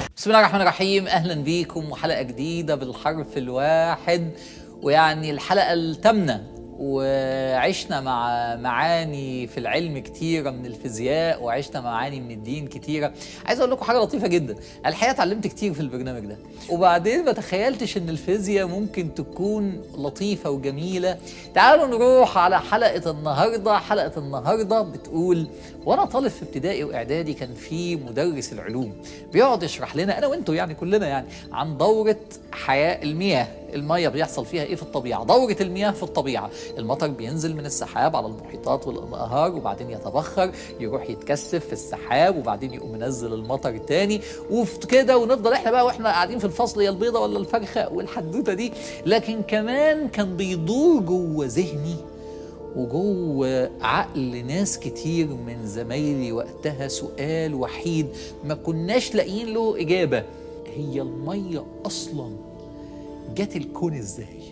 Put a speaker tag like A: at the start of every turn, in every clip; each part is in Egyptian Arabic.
A: بسم الله الرحمن الرحيم اهلا بيكم وحلقه جديده بالحرف الواحد ويعني الحلقه الثامنه وعشنا مع معاني في العلم كتيرة من الفيزياء وعشنا معاني من الدين كتيرة عايز اقول لكم حاجة لطيفة جدا الحقيقة اتعلمت كتير في البرنامج ده وبعدين ما تخيلتش ان الفيزياء ممكن تكون لطيفة وجميلة تعالوا نروح على حلقة النهاردة حلقة النهاردة بتقول وانا طالب في ابتدائي واعدادي كان في مدرس العلوم بيقعد يشرح لنا انا وانتوا يعني كلنا يعني عن دورة حياة المياه المية بيحصل فيها ايه في الطبيعة دورة المياه في الطبيعة المطر بينزل من السحاب على المحيطات والانهار وبعدين يتبخر يروح يتكثف في السحاب وبعدين يقوم منزل المطر تاني وفي كده ونفضل احنا بقى واحنا قاعدين في الفصل يا البيضة ولا الفرخة والحدوتة دي لكن كمان كان بيدور جوه ذهني وجوه عقل ناس كتير من زمايلي وقتها سؤال وحيد ما كناش لاقيين له إجابة هي المية أصلا جت الكون إزاي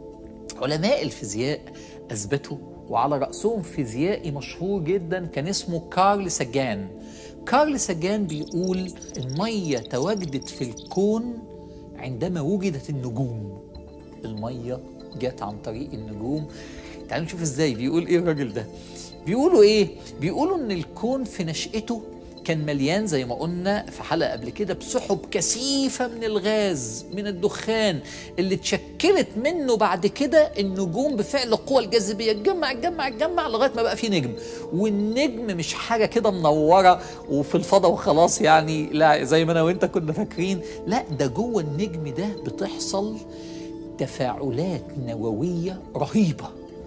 A: علماء الفيزياء أثبتوا وعلى رأسهم فيزيائي مشهور جدا كان اسمه كارل ساجان كارل ساجان بيقول المية تواجدت في الكون عندما وجدت النجوم المية جت عن طريق النجوم تعالوا نشوف ازاي بيقول ايه الراجل ده بيقولوا ايه بيقولوا ان الكون في نشأته كان مليان زي ما قلنا في حلقه قبل كده بسحب كثيفه من الغاز من الدخان اللي اتشكلت منه بعد كده النجوم بفعل قوى الجاذبيه اتجمع اتجمع اتجمع لغايه ما بقى في نجم والنجم مش حاجه كده منوره وفي الفضاء وخلاص يعني لا زي ما انا وانت كنا فاكرين لا ده جوه النجم ده بتحصل تفاعلات نوويه رهيبه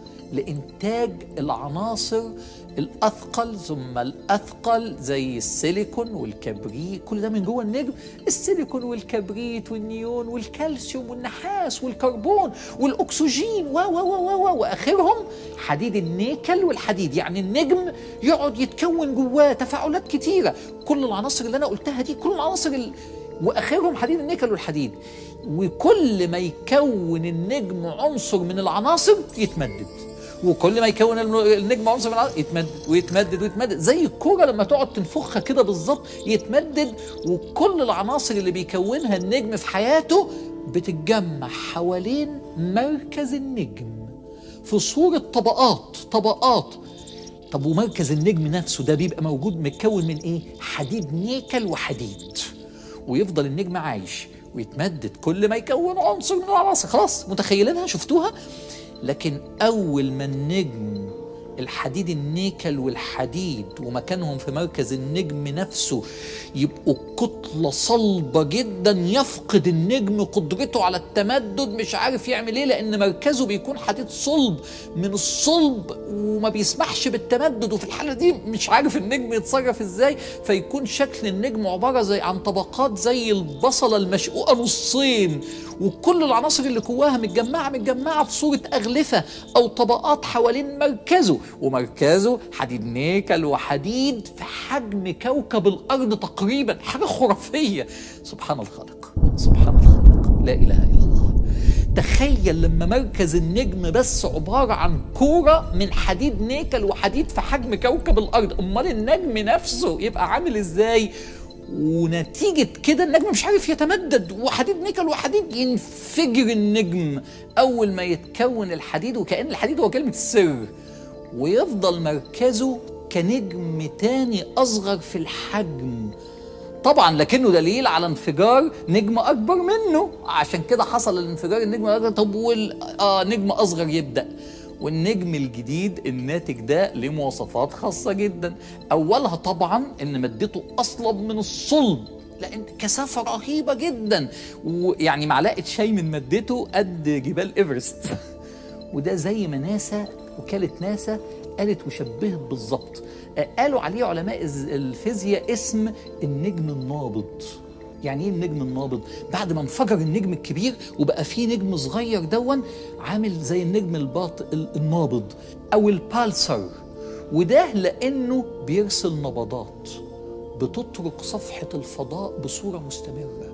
A: لإنتاج العناصر الأثقل ثم الأثقل زي السيليكون والكبريت كل ده من جوه النجم السيليكون والكبريت والنيون والكالسيوم والنحاس والكربون والأكسجين و و و و وآخرهم حديد النيكل والحديد يعني النجم يقعد يتكون جواه تفاعلات كتيرة كل العناصر اللي أنا قلتها دي كل العناصر ال... واخرهم حديد النيكل والحديد وكل ما يكون النجم عنصر من العناصر يتمدد وكل ما يكون النجم عنصر من العناصر يتمدد ويتمدد ويتمدد زي الكوره لما تقعد تنفخها كده بالظبط يتمدد وكل العناصر اللي بيكونها النجم في حياته بتتجمع حوالين مركز النجم في صوره طبقات طبقات طب ومركز النجم نفسه ده بيبقى موجود متكون من ايه حديد نيكل وحديد ويفضل النجم عايش ويتمدد كل ما يكون عنصر من العناصر خلاص متخيلينها شفتوها لكن اول ما النجم الحديد النيكل والحديد ومكانهم في مركز النجم نفسه يبقوا كتلة صلبة جدا يفقد النجم قدرته على التمدد مش عارف يعمل ايه لان مركزه بيكون حديد صلب من الصلب وما بيسمحش بالتمدد وفي الحالة دي مش عارف النجم يتصرف ازاي فيكون شكل النجم عبارة زي عن طبقات زي البصلة المشقوقة نصين وكل العناصر اللي جواها متجمعة متجمعة في صورة أغلفة أو طبقات حوالين مركزه ومركزه حديد نيكل وحديد في حجم كوكب الأرض تقريبا حاجة خرافية سبحان الخالق سبحان الخالق لا إله إلا الله تخيل لما مركز النجم بس عبارة عن كورة من حديد نيكل وحديد في حجم كوكب الأرض أمال النجم نفسه يبقى عامل إزاي ونتيجة كده النجم مش عارف يتمدد وحديد نيكل وحديد ينفجر النجم أول ما يتكون الحديد وكأن الحديد هو كلمة السر ويفضل مركزه كنجم تاني أصغر في الحجم طبعا لكنه دليل على انفجار نجم أكبر منه عشان كده حصل الانفجار النجم الأكبر طب وال... آه نجم أصغر يبدأ والنجم الجديد الناتج ده له مواصفات خاصة جدا أولها طبعا إن مادته أصلب من الصلب لأن كثافة رهيبة جدا ويعني معلقة شاي من مادته قد جبال إيفرست وده زي ما ناسا وكالة ناسا قالت وشبهت بالظبط قالوا عليه علماء الفيزياء اسم النجم النابض يعني ايه النجم النابض بعد ما انفجر النجم الكبير وبقى فيه نجم صغير دون عامل زي النجم الباط النابض او البالسر وده لانه بيرسل نبضات بتطرق صفحه الفضاء بصوره مستمره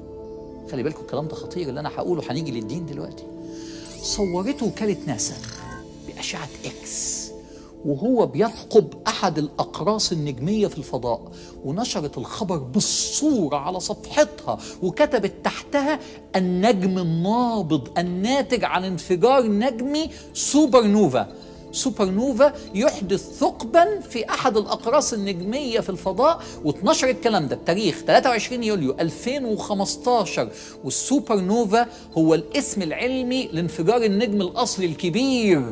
A: خلي بالكم الكلام ده خطير اللي انا هقوله هنيجي للدين دلوقتي صورته وكاله ناسا باشعه اكس وهو بيثقب أحد الأقراص النجمية في الفضاء ونشرت الخبر بالصورة على صفحتها وكتبت تحتها النجم النابض الناتج عن انفجار نجمي سوبر نوفا سوبر نوفا يحدث ثقبا في احد الاقراص النجميه في الفضاء واتنشر الكلام ده بتاريخ 23 يوليو 2015 والسوبر نوفا هو الاسم العلمي لانفجار النجم الاصلي الكبير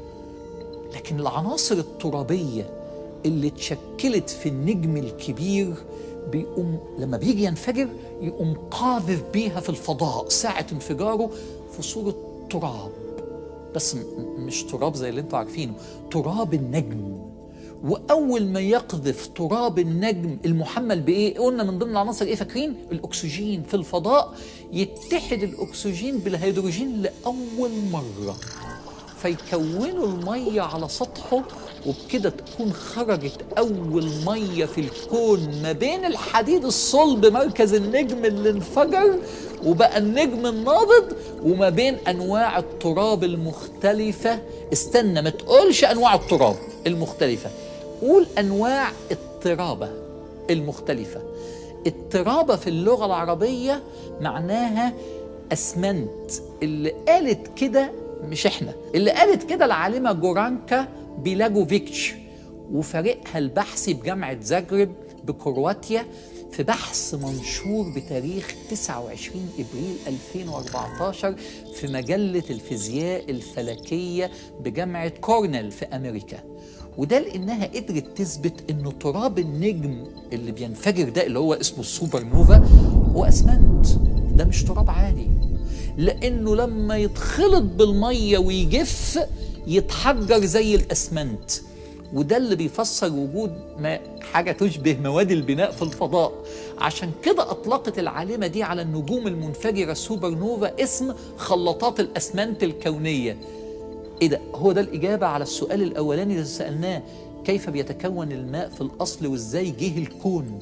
A: لكن العناصر الترابيه اللي اتشكلت في النجم الكبير بيقوم لما بيجي ينفجر يقوم قاذف بيها في الفضاء ساعه انفجاره في صوره تراب بس م- مش تراب زي اللي انتوا عارفينه تراب النجم واول ما يقذف تراب النجم المحمل بايه قلنا من ضمن العناصر ايه فاكرين الاكسجين في الفضاء يتحد الاكسجين بالهيدروجين لاول مره فيكونوا الميه على سطحه وبكده تكون خرجت اول ميه في الكون ما بين الحديد الصلب مركز النجم اللي انفجر وبقى النجم النابض وما بين انواع التراب المختلفه استنى ما تقولش انواع التراب المختلفه قول انواع الترابه المختلفه الترابه في اللغه العربيه معناها اسمنت اللي قالت كده مش احنا اللي قالت كده العالمه جورانكا بيلاجوفيتش وفريقها البحثي بجامعه زاجرب بكرواتيا في بحث منشور بتاريخ 29 ابريل 2014 في مجله الفيزياء الفلكيه بجامعه كورنيل في امريكا وده لانها قدرت تثبت انه تراب النجم اللي بينفجر ده اللي هو اسمه السوبر نوفا هو اسمنت ده مش تراب عادي لانه لما يتخلط بالميه ويجف يتحجر زي الاسمنت وده اللي بيفسر وجود ما حاجه تشبه مواد البناء في الفضاء عشان كده اطلقت العالمه دي على النجوم المنفجره سوبر نوفا اسم خلاطات الاسمنت الكونيه ايه ده هو ده الاجابه على السؤال الاولاني اللي سالناه كيف بيتكون الماء في الاصل وازاي جه الكون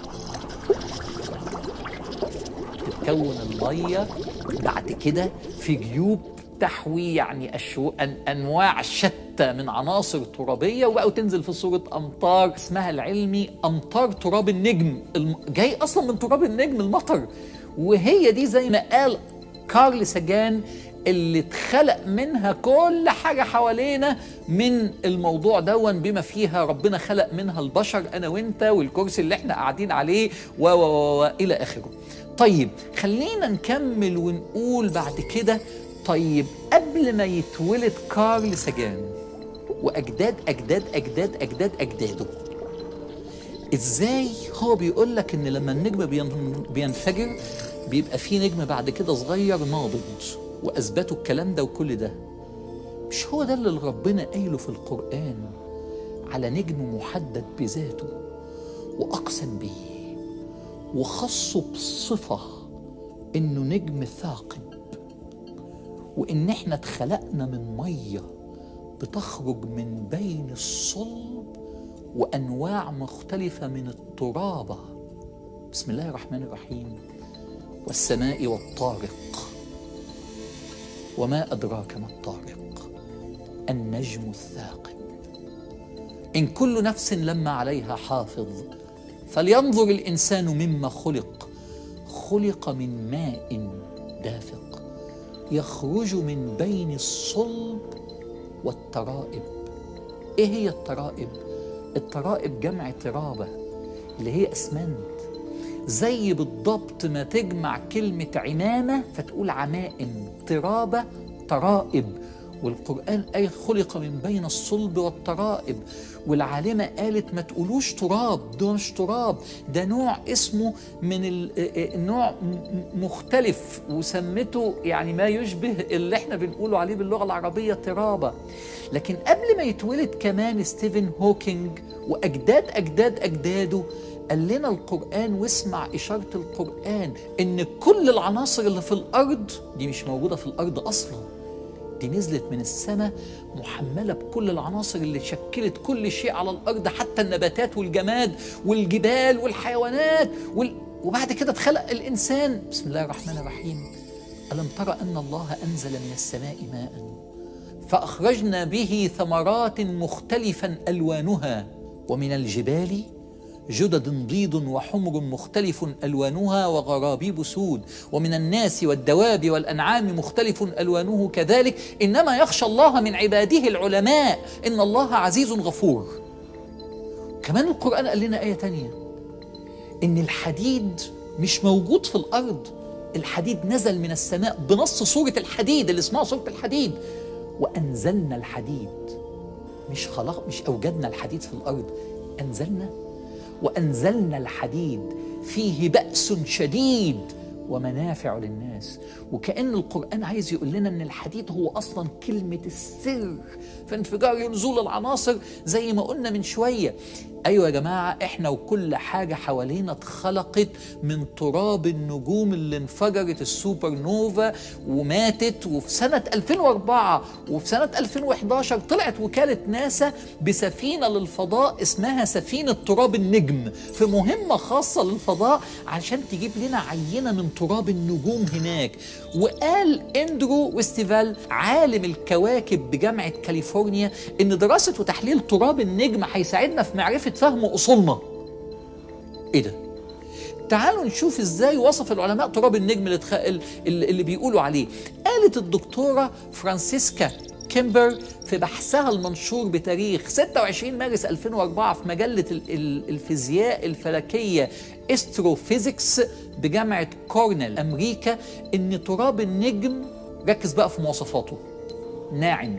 A: تتكون الميه بعد كده في جيوب تحوي يعني أشو أن انواع شتى من عناصر ترابيه وبقوا تنزل في صوره امطار اسمها العلمي امطار تراب النجم الم... جاي اصلا من تراب النجم المطر وهي دي زي ما قال كارل سجان اللي اتخلق منها كل حاجة حوالينا من الموضوع دون بما فيها ربنا خلق منها البشر أنا وإنت والكرسي اللي احنا قاعدين عليه و و و إلى آخره طيب خلينا نكمل ونقول بعد كده طيب قبل ما يتولد كارل سجان وأجداد أجداد أجداد أجداد أجداده ازاي هو بيقول لك ان لما النجم بين- بينفجر بيبقى فيه نجم بعد كده صغير نابض واثبتوا الكلام ده وكل ده مش هو ده اللي ربنا قايله في القران على نجم محدد بذاته واقسم به وخصه بصفه انه نجم ثاقب وان احنا اتخلقنا من ميه بتخرج من بين الصلب وانواع مختلفه من الترابه بسم الله الرحمن الرحيم والسماء والطارق وما ادراك ما الطارق النجم الثاقب ان كل نفس لما عليها حافظ فلينظر الانسان مما خلق خلق من ماء دافق يخرج من بين الصلب والترائب ايه هي الترائب الترائب جمع ترابه اللي هي اسمنت زي بالضبط ما تجمع كلمة عمامة فتقول عمائم ترابة ترائب والقرآن أي خلق من بين الصلب والترائب والعالمة قالت ما تقولوش تراب ده مش تراب ده نوع اسمه من ال- آه، آه، نوع م- م- مختلف وسمته يعني ما يشبه اللي احنا بنقوله عليه باللغة العربية ترابة لكن قبل ما يتولد كمان ستيفن هوكينج وأجداد أجداد أجداده قال لنا القرآن واسمع إشارة القرآن إن كل العناصر اللي في الأرض دي مش موجودة في الأرض أصلاً دي نزلت من السماء محملة بكل العناصر اللي شكلت كل شيء على الأرض حتى النباتات والجماد والجبال والحيوانات وال... وبعد كده اتخلق الإنسان بسم الله الرحمن الرحيم ألم ترى أن الله أنزل من السماء ماء فأخرجنا به ثمرات مختلفا ألوانها ومن الجبال جدد بيض وحمر مختلف الوانها وغرابيب سود ومن الناس والدواب والانعام مختلف الوانه كذلك انما يخشى الله من عباده العلماء ان الله عزيز غفور كمان القران قال لنا ايه تانية ان الحديد مش موجود في الارض الحديد نزل من السماء بنص سوره الحديد اللي اسمها سوره الحديد وانزلنا الحديد مش خلق مش اوجدنا الحديد في الارض انزلنا وانزلنا الحديد فيه باس شديد ومنافع للناس وكأن القرآن عايز يقول لنا أن الحديد هو أصلا كلمة السر في انفجار نزول العناصر زي ما قلنا من شوية أيوة يا جماعة إحنا وكل حاجة حوالينا اتخلقت من تراب النجوم اللي انفجرت السوبر نوفا وماتت وفي سنة 2004 وفي سنة 2011 طلعت وكالة ناسا بسفينة للفضاء اسمها سفينة تراب النجم في مهمة خاصة للفضاء عشان تجيب لنا عينة من تراب النجوم هناك وقال اندرو وستيفال عالم الكواكب بجامعة كاليفورنيا ان دراسة وتحليل تراب النجم هيساعدنا في معرفة فهم اصولنا ايه ده تعالوا نشوف ازاي وصف العلماء تراب النجم اللي, تخ... اللي بيقولوا عليه قالت الدكتورة فرانسيسكا كيمبر في بحثها المنشور بتاريخ 26 مارس 2004 في مجلة الفيزياء الفلكية استروفيزيكس بجامعة كورنيل أمريكا إن تراب النجم ركز بقى في مواصفاته ناعم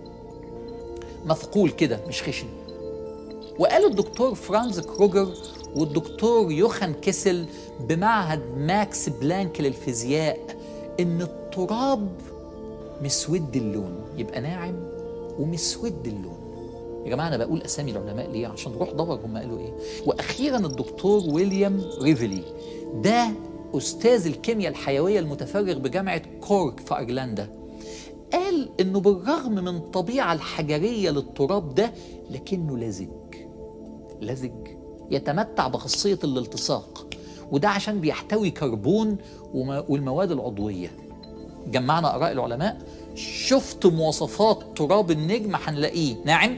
A: مثقول كده مش خشن وقال الدكتور فرانز كروجر والدكتور يوخان كيسل بمعهد ماكس بلانك للفيزياء ان التراب مسود اللون يبقى ناعم ومسود اللون يا جماعه انا بقول اسامي العلماء ليه عشان نروح دور هم قالوا ايه واخيرا الدكتور ويليام ريفلي ده استاذ الكيمياء الحيويه المتفرغ بجامعه كورك في ايرلندا قال انه بالرغم من الطبيعه الحجريه للتراب ده لكنه لزج لزج يتمتع بخاصيه الالتصاق وده عشان بيحتوي كربون والمواد العضويه جمعنا اراء العلماء شفت مواصفات تراب النجم هنلاقيه ناعم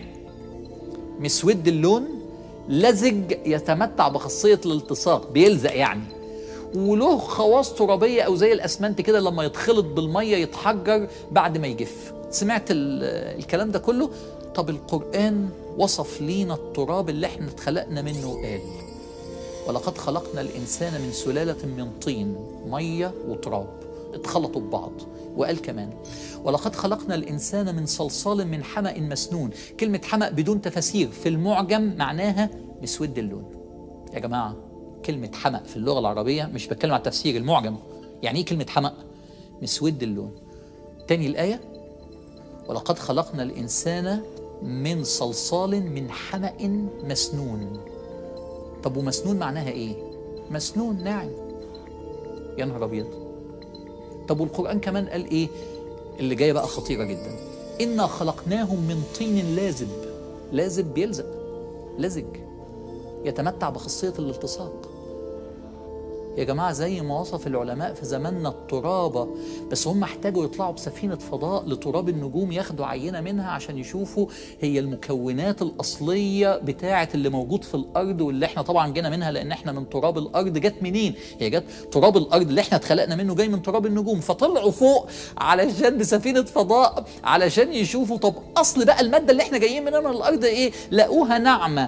A: مسود اللون لزج يتمتع بخاصيه الالتصاق بيلزق يعني وله خواص ترابيه او زي الاسمنت كده لما يتخلط بالميه يتحجر بعد ما يجف سمعت الكلام ده كله طب القران وصف لينا التراب اللي احنا اتخلقنا منه وقال ولقد خلقنا الانسان من سلاله من طين ميه وتراب اتخلطوا ببعض وقال كمان ولقد خلقنا الانسان من صلصال من حمأ مسنون كلمه حمأ بدون تفاسير في المعجم معناها مسود اللون يا جماعه كلمة حمأ في اللغة العربية مش بتكلم على تفسير المعجم يعني ايه كلمة حمأ؟ مسود اللون تاني الآية ولقد خلقنا الإنسان من صلصال من حمأ مسنون طب ومسنون معناها ايه؟ مسنون ناعم يا نهار أبيض طب والقرآن كمان قال ايه؟ اللي جاية بقى خطيرة جدا إنا خلقناهم من طين لازب لازب بيلزق لزج يتمتع بخاصية الالتصاق يا جماعة زي ما وصف العلماء في زماننا الترابة بس هم احتاجوا يطلعوا بسفينة فضاء لتراب النجوم ياخدوا عينة منها عشان يشوفوا هي المكونات الأصلية بتاعة اللي موجود في الأرض واللي احنا طبعا جينا منها لأن احنا من تراب الأرض جت منين؟ هي جت تراب الأرض اللي احنا اتخلقنا منه جاي من تراب النجوم فطلعوا فوق علشان بسفينة فضاء علشان يشوفوا طب أصل بقى المادة اللي احنا جايين منها من الأرض إيه؟ لقوها ناعمة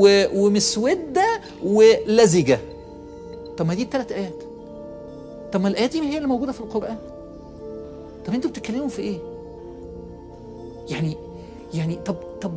A: ومسودة ولزجة طب ما دي الثلاث ايات طب ما الايات دي هي اللي موجوده في القران طب انتوا بتتكلموا في ايه يعني يعني طب طب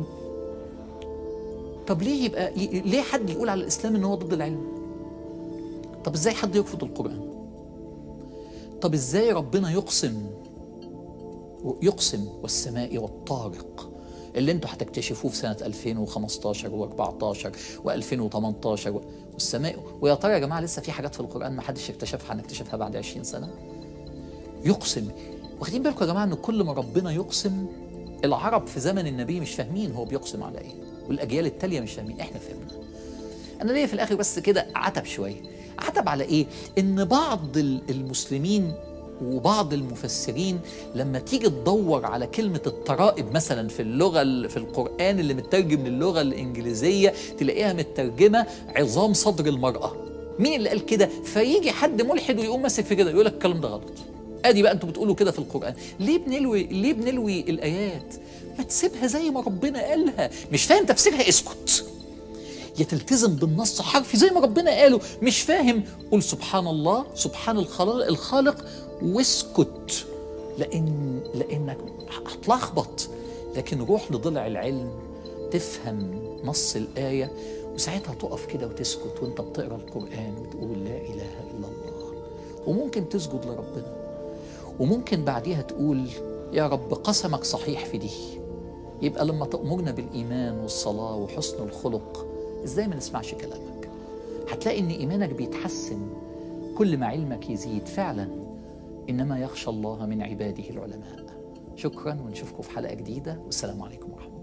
A: طب ليه يبقى ليه حد يقول على الاسلام ان هو ضد العلم طب ازاي حد يرفض القران طب ازاي ربنا يقسم يقسم والسماء والطارق اللي انتوا هتكتشفوه في سنه 2015 و14 و2018 والسماء ويا ترى يا جماعه لسه في حاجات في القران ما حدش اكتشفها هنكتشفها بعد 20 سنه يقسم واخدين بالكم يا جماعه ان كل ما ربنا يقسم العرب في زمن النبي مش فاهمين هو بيقسم على ايه والاجيال التاليه مش فاهمين احنا فهمنا انا ليا في الاخر بس كده عتب شويه عتب على ايه ان بعض المسلمين وبعض المفسرين لما تيجي تدور على كلمة الترائب مثلا في اللغة ال- في القرآن اللي مترجم للغة الإنجليزية تلاقيها مترجمة عظام صدر المرأة مين اللي قال كده فيجي حد ملحد ويقوم ماسك في كده يقول لك الكلام ده غلط ادي بقى انتوا بتقولوا كده في القرآن ليه بنلوي ليه بنلوي الآيات ما تسيبها زي ما ربنا قالها مش فاهم تفسيرها اسكت يا تلتزم بالنص حرفي زي ما ربنا قاله مش فاهم قول سبحان الله سبحان الخالق الخالق واسكت لان لانك هتلخبط لكن روح لضلع العلم تفهم نص الايه وساعتها تقف كده وتسكت وانت بتقرا القران وتقول لا اله الا الله وممكن تسجد لربنا وممكن بعديها تقول يا رب قسمك صحيح في دي يبقى لما تأمرنا بالإيمان والصلاة وحسن الخلق إزاي ما نسمعش كلامك هتلاقي إن إيمانك بيتحسن كل ما علمك يزيد فعلا إنما يخشى الله من عباده العلماء شكرا ونشوفكم في حلقة جديدة والسلام عليكم ورحمة الله